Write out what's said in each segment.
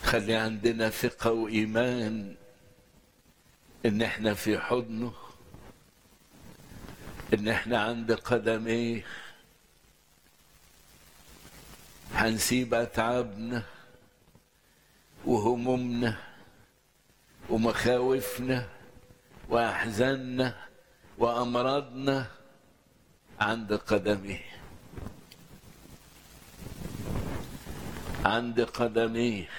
خلي عندنا ثقة وإيمان إن إحنا في حضنه إن إحنا عند قدميه هنسيب أتعابنا وهمومنا ومخاوفنا وأحزاننا وأمراضنا عند قدميه عند قدميه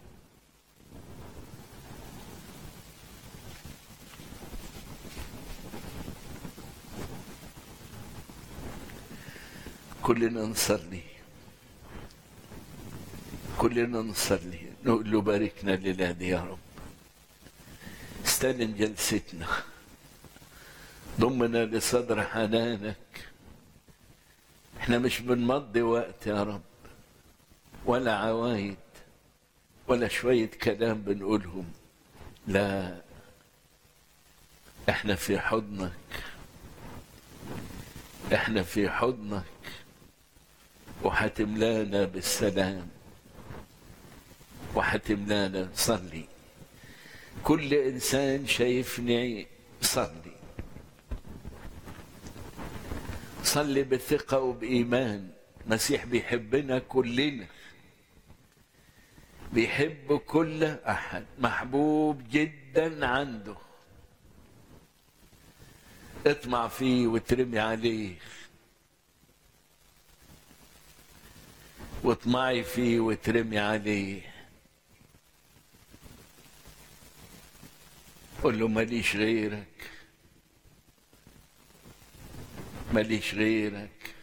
كلنا نصلي كلنا نصلي نقول له باركنا الليلة دي يا رب استلم جلستنا ضمنا لصدر حنانك احنا مش بنمضي وقت يا رب ولا عوايد ولا شوية كلام بنقولهم لا احنا في حضنك احنا في حضنك وهتملانا بالسلام وهتملانا صلي كل انسان شايفني صلي صلي بثقة وبإيمان مسيح بيحبنا كلنا بيحب كل أحد محبوب جدا عنده اطمع فيه وترمي عليه واطمعي فيه وترمي عليه قل له ماليش غيرك ماليش غيرك